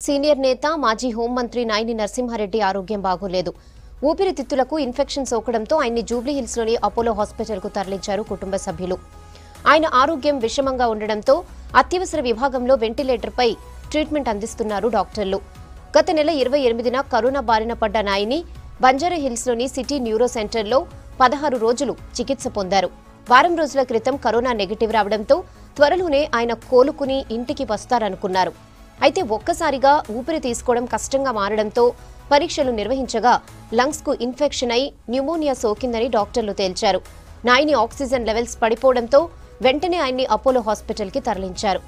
senior నేత మాజీ హోంమంత్రి నాయని నరసింహారెడ్డి ఆరోగ్యం బాగోలేదు ఊపిరితిత్తులకు ఇన్ఫెక్షన్ సోకడంతో ఆయన్ని జూబ్లీహిల్స్లోని అపోలో హాస్పిటల్కు తరలించారు కుటుంబ సభ్యులు ఆయన ఆరోగ్యం విషమంగా ఉండడంతో అత్యవసర విభాగంలో వెంటిలేటర్పై ట్రీట్మెంట్ అందిస్తున్నారు డాక్టర్లు గత నెల ఇరవై ఎనిమిదిన కరోనా బారిన పడ్డ నాయని బంజారా హిల్స్లోని సిటీ న్యూరో సెంటర్లో పదహారు రోజులు చికిత్స పొందారు వారం రోజుల క్రితం కరోనా నెగిటివ్ రావడంతో త్వరలోనే ఆయన కోలుకుని ఇంటికి వస్తారనుకున్నారు అయితే ఒక్కసారిగా ఊపిరి తీసుకోవడం కష్టంగా మారడంతో పరీక్షలు నిర్వహించగా లంగ్స్ కు ఇన్ఫెక్షన్ అయి న్యూమోనియా సోకిందని డాక్టర్లు తేల్చారు నాయని ఆక్సిజన్ లెవెల్స్ పడిపోవడంతో వెంటనే ఆయన్ని అపోలో హాస్పిటల్కి తరలించారు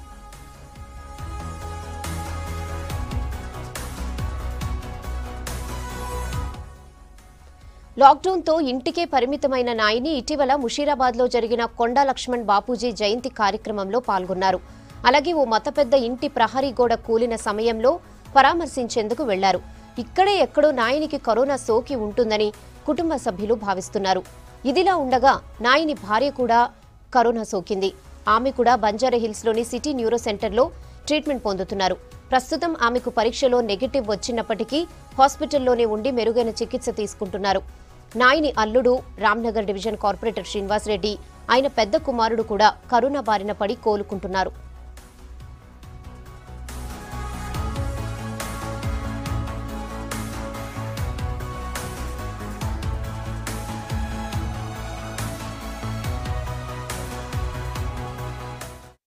లాక్డౌన్తో ఇంటికే పరిమితమైన నాయిని ఇటీవల ముషీరాబాద్లో జరిగిన కొండా లక్ష్మణ్ బాపూజీ జయంతి కార్యక్రమంలో పాల్గొన్నారు అలాగే ఓ మత పెద్ద ఇంటి ప్రహరీ గోడ కూలిన సమయంలో పరామర్శించేందుకు వెళ్లారు ఇక్కడే ఎక్కడో నాయనికి కరోనా సోకి ఉంటుందని కుటుంబ సభ్యులు భావిస్తున్నారు ఇదిలా ఉండగా నాయని భార్య కూడా కరోనా సోకింది ఆమె కూడా బంజారా హిల్స్లోని సిటీ న్యూరో సెంటర్లో ట్రీట్మెంట్ పొందుతున్నారు ప్రస్తుతం ఆమెకు పరీక్షలో నెగిటివ్ వచ్చినప్పటికీ హాస్పిటల్లోనే ఉండి మెరుగైన చికిత్స తీసుకుంటున్నారు నాయని అల్లుడు రామ్నగర్ డివిజన్ కార్పొరేటర్ శ్రీనివాస్ రెడ్డి ఆయన పెద్ద కుమారుడు కూడా కరోనా బారిన పడి కోలుకుంటున్నారు